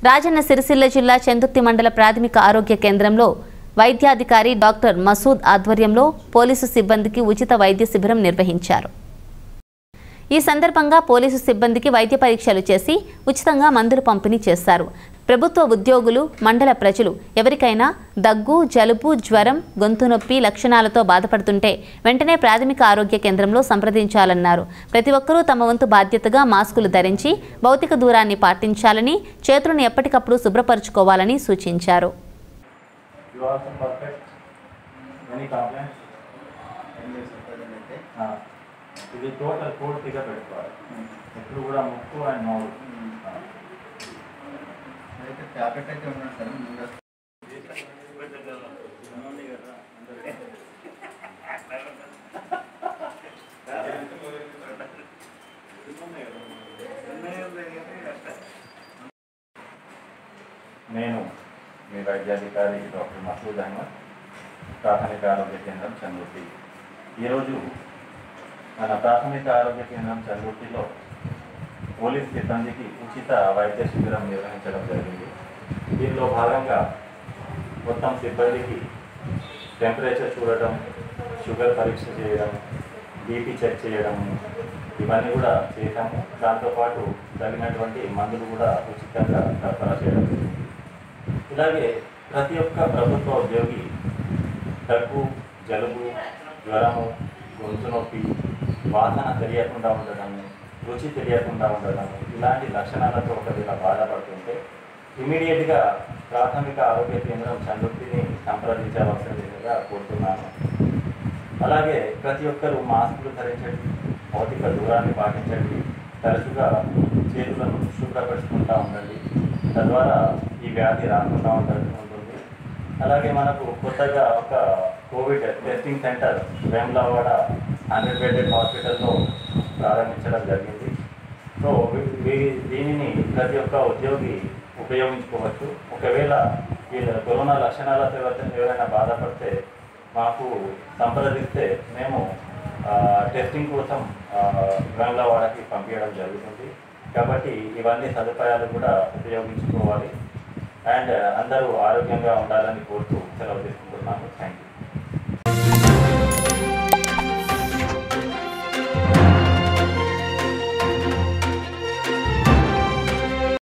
రాజన్న సిరిసిల్ల జిల్లా చందుర్తి మండల ప్రాథమిక ఆరోగ్య కేంద్రంలో వైద్యాధికారి డాక్టర్ మసూద్ ఆధ్వర్యంలో పోలీసు సిబ్బందికి ఉచిత వైద్య శిబిరం నిర్వహించారు ఈ సందర్భంగా పోలీసు సిబ్బందికి వైద్య పరీక్షలు చేసి ఉచితంగా మందులు పంపిణీ చేశారు ప్రభుత్వ ఉద్యోగులు మండల ప్రజలు ఎవరికైనా దగ్గు జలుబు జ్వరం గొంతు నొప్పి లక్షణాలతో బాధపడుతుంటే వెంటనే ప్రాథమిక ఆరోగ్య కేంద్రంలో సంప్రదించాలన్నారు ప్రతి ఒక్కరూ తమ వంతు బాధ్యతగా మాస్కులు ధరించి భౌతిక దూరాన్ని పాటించాలని చేతులను ఎప్పటికప్పుడు శుభ్రపరచుకోవాలని సూచించారు You are also perfect. Any complaints? ఆ, ఇది టోటల్ పూర్తిగా పెట్టుకోవాలి ఎప్పుడు కూడా ముక్కు అండ్ నోరు ఆ. అయితే ట్యాబ్లెట్ అయితే ఉన్నాడు సార్ ముందుగా నేను మీ వైద్యాధికారి డాక్టర్ మసూద్ అహ్మద్ ప్రాథమిక ఆరోగ్య కేంద్రం చంద్రుతి ఈరోజు మన ప్రాథమిక ఆరోగ్య కేంద్రం చంద్రుతిలో పోలీస్ సిబ్బందికి ఉచిత వైద్య శిబిరం నిర్వహించడం జరిగింది దీనిలో భాగంగా మొత్తం సిబ్బందికి టెంపరేచర్ చూడటం షుగర్ పరీక్ష చేయడం బీపీ చెక్ చేయడం ఇవన్నీ కూడా చేశాము దాంతోపాటు తగినటువంటి మందులు కూడా ఉచితంగా సరఫరా చేయడం జరిగింది ఇలాగే ప్రతి ఒక్క ప్రభుత్వ ఉద్యోగి దగ్గు జలుబు జ్వరము గొంతు నొప్పి వాసన తెలియకుండా ఉండడము రుచి తెలియకుండా ఉండడము ఇలాంటి లక్షణాలతో ఒకవేళ బాధపడుతుంటే ఇమీడియట్గా ప్రాథమిక ఆరోగ్య కేంద్రం చందుర్తిని సంప్రదించవలసిందిగా కోరుతున్నాను అలాగే ప్రతి ఒక్కరూ మాస్కులు ధరించండి భౌతిక దూరాన్ని పాటించండి తరచుగా చేతులను శుభ్రపరుచుకుంటూ ఉండండి తద్వారా ఈ వ్యాధి రాకుండా ఉండ- ఉంటుంది అలాగే మనకు కొత్తగా ఒక covid testing center Vemulawada hundred bedded హాస్పిటల్లో ప్రారంభించడం జరిగింది సో వీ- వీ- దీనిని ప్రతి ఒక్క ఉద్యోగి ఉపయోగించుకోవచ్చు ఒకవేళ వీళ్ళ కరోనా లక్షణాలతో ఎవరైనా- ఎవరైనా బాధపడితే మాకు సంప్రదిస్తే మేము ఆ, టెస్టింగ్ కోసం ఆ, వేములవాడకి పంపించడం జరుగుతుంది కాబట్టి ఇవన్నీ సదుపాయాలు కూడా ఉపయోగించుకోవాలి అండ్ అందరూ ఆరోగ్యంగా ఉండాలని కోరుతూ సెలవు తీసుకుంటున్నాను థ్యాంక్ యూ